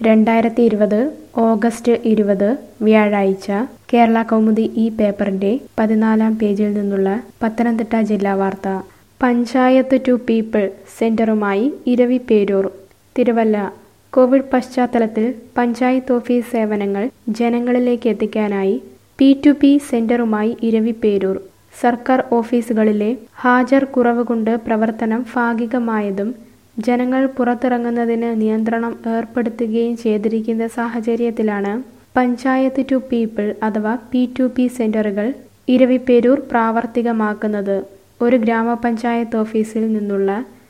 രണ്ടായിരത്തി ഇരുപത് ഓഗസ്റ്റ് ഇരുപത് വ്യാഴാഴ്ച കേരള കൗമുദി ഈ പേപ്പറിന്റെ പതിനാലാം പേജിൽ നിന്നുള്ള പത്തനംതിട്ട ജില്ലാ വാർത്ത പഞ്ചായത്ത് ടു പീപ്പിൾ സെന്ററുമായി ഇരവിപേരൂർ തിരുവല്ല കോവിഡ് പശ്ചാത്തലത്തിൽ പഞ്ചായത്ത് ഓഫീസ് സേവനങ്ങൾ ജനങ്ങളിലേക്ക് എത്തിക്കാനായി പി ടു പി സെന്ററുമായി ഇരവിപേരൂർ സർക്കാർ ഓഫീസുകളിലെ ഹാജർ കുറവ് കൊണ്ട് പ്രവർത്തനം ഭാഗികമായതും ജനങ്ങൾ പുറത്തിറങ്ങുന്നതിന് നിയന്ത്രണം ഏർപ്പെടുത്തുകയും ചെയ്തിരിക്കുന്ന സാഹചര്യത്തിലാണ് പഞ്ചായത്ത് ടു പീപ്പിൾ അഥവാ പി ടു പി സെന്ററുകൾ ഇരവിപേരൂർ പ്രാവർത്തികമാക്കുന്നത് ഒരു ഗ്രാമപഞ്ചായത്ത് ഓഫീസിൽ നിന്നുള്ള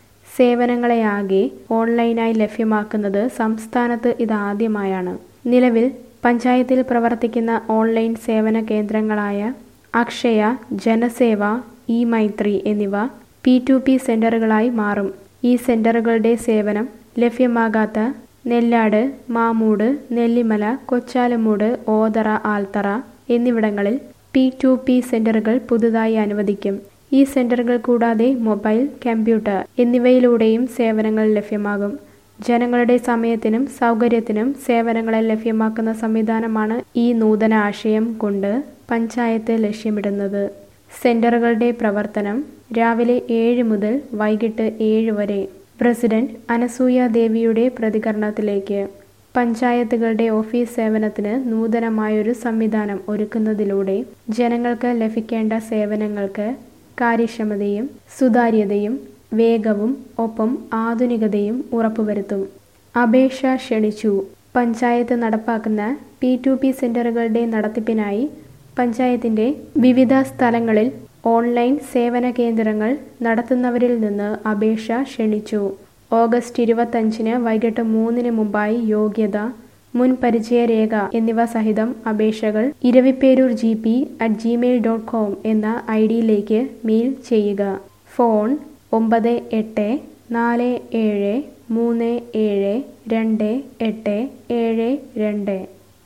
സേവനങ്ങളെയാകെ ഓൺലൈനായി ലഭ്യമാക്കുന്നത് സംസ്ഥാനത്ത് ഇതാദ്യമായാണ് നിലവിൽ പഞ്ചായത്തിൽ പ്രവർത്തിക്കുന്ന ഓൺലൈൻ സേവന കേന്ദ്രങ്ങളായ അക്ഷയ ജനസേവ ഇ മൈത്രി എന്നിവ പി ടു പി സെന്ററുകളായി മാറും ഈ സെന്ററുകളുടെ സേവനം ലഭ്യമാകാത്ത നെല്ലാട് മാമൂട് നെല്ലിമല കൊച്ചാലമൂട് ഓതറ ആൽത്തറ എന്നിവിടങ്ങളിൽ പി ടു പി സെന്ററുകൾ പുതുതായി അനുവദിക്കും ഈ സെന്ററുകൾ കൂടാതെ മൊബൈൽ കമ്പ്യൂട്ടർ എന്നിവയിലൂടെയും സേവനങ്ങൾ ലഭ്യമാകും ജനങ്ങളുടെ സമയത്തിനും സൗകര്യത്തിനും സേവനങ്ങളെ ലഭ്യമാക്കുന്ന സംവിധാനമാണ് ഈ നൂതന ആശയം കൊണ്ട് പഞ്ചായത്ത് ലക്ഷ്യമിടുന്നത് സെന്ററുകളുടെ പ്രവർത്തനം രാവിലെ ഏഴ് മുതൽ വൈകിട്ട് ഏഴ് വരെ പ്രസിഡന്റ് അനസൂയ ദേവിയുടെ പ്രതികരണത്തിലേക്ക് പഞ്ചായത്തുകളുടെ ഓഫീസ് സേവനത്തിന് നൂതനമായൊരു സംവിധാനം ഒരുക്കുന്നതിലൂടെ ജനങ്ങൾക്ക് ലഭിക്കേണ്ട സേവനങ്ങൾക്ക് കാര്യക്ഷമതയും സുതാര്യതയും വേഗവും ഒപ്പം ആധുനികതയും ഉറപ്പുവരുത്തും അപേക്ഷ ക്ഷണിച്ചു പഞ്ചായത്ത് നടപ്പാക്കുന്ന പി ടു പി സെന്ററുകളുടെ നടത്തിപ്പിനായി പഞ്ചായത്തിന്റെ വിവിധ സ്ഥലങ്ങളിൽ ഓൺലൈൻ സേവന കേന്ദ്രങ്ങൾ നടത്തുന്നവരിൽ നിന്ന് അപേക്ഷ ക്ഷണിച്ചു ഓഗസ്റ്റ് ഇരുപത്തഞ്ചിന് വൈകിട്ട് മൂന്നിന് മുമ്പായി യോഗ്യത മുൻ പരിചയരേഖ എന്നിവ സഹിതം അപേക്ഷകൾ Eraviperoor G P at Gmail dot com എന്ന ഐ ഡിയിലേക്ക് മെയിൽ ചെയ്യുക ഫോൺ ഒമ്പത് എട്ട് നാല് ഏഴ് മൂന്ന് ഏഴ് രണ്ട് എട്ട് ഏഴ് രണ്ട്